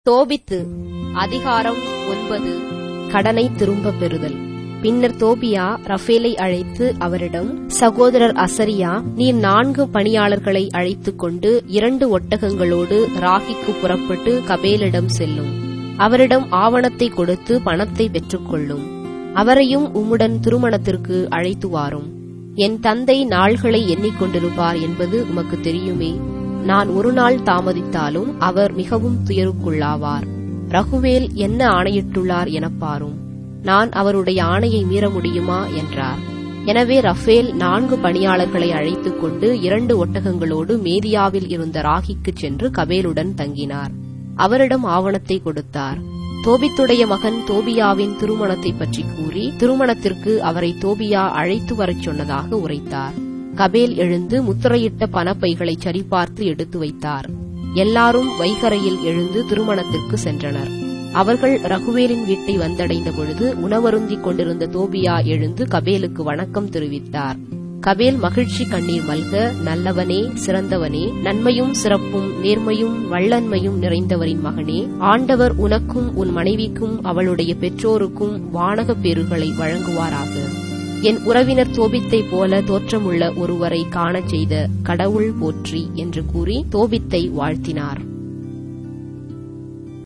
தோபித்து அதிகாரம் ஒன்பது கடனை திரும்ப பெறுதல் பின்னர் தோபியா ரஃபேலை அழைத்து அவரிடம் சகோதரர் அசரியா நீர் நான்கு பணியாளர்களை அழைத்துக் கொண்டு இரண்டு ஒட்டகங்களோடு ராகிக்கு புறப்பட்டு கபேலிடம் செல்லும் அவரிடம் ஆவணத்தை கொடுத்து பணத்தை பெற்றுக்கொள்ளும் அவரையும் உம்முடன் திருமணத்திற்கு அழைத்து வாரும் என் தந்தை நாள்களை எண்ணிக்கொண்டிருப்பார் என்பது உமக்கு தெரியுமே நான் ஒரு நாள் தாமதித்தாலும் அவர் மிகவும் துயருக்குள்ளாவார் ரகுவேல் என்ன ஆணையிட்டுள்ளார் எனப் பாரும் நான் அவருடைய ஆணையை மீற முடியுமா என்றார் எனவே ரஃபேல் நான்கு பணியாளர்களை அழைத்துக் கொண்டு இரண்டு ஒட்டகங்களோடு மேதியாவில் இருந்த ராகிக்குச் சென்று கபேலுடன் தங்கினார் அவரிடம் ஆவணத்தை கொடுத்தார் தோபித்துடைய மகன் தோபியாவின் திருமணத்தை பற்றி கூறி திருமணத்திற்கு அவரை தோபியா அழைத்து வரச் சொன்னதாக உரைத்தார் கபேல் எழுந்து முத்திரையிட்ட பணப்பைகளை சரிபார்த்து எடுத்து வைத்தார் எல்லாரும் வைகரையில் எழுந்து திருமணத்திற்கு சென்றனர் அவர்கள் ரகுவேலின் வீட்டை வந்தடைந்த பொழுது உணவருந்திக் கொண்டிருந்த தோபியா எழுந்து கபேலுக்கு வணக்கம் தெரிவித்தார் கபேல் மகிழ்ச்சி கண்ணீர் மல்க நல்லவனே சிறந்தவனே நன்மையும் சிறப்பும் நேர்மையும் வள்ளன்மையும் நிறைந்தவரின் மகனே ஆண்டவர் உனக்கும் உன் மனைவிக்கும் அவளுடைய பெற்றோருக்கும் வானகப் பேறுகளை வழங்குவாராக என் உறவினர் தோபித்தைப் போல தோற்றமுள்ள ஒருவரை காணச் செய்த கடவுள் போற்றி என்று கூறி தோபித்தை வாழ்த்தினார்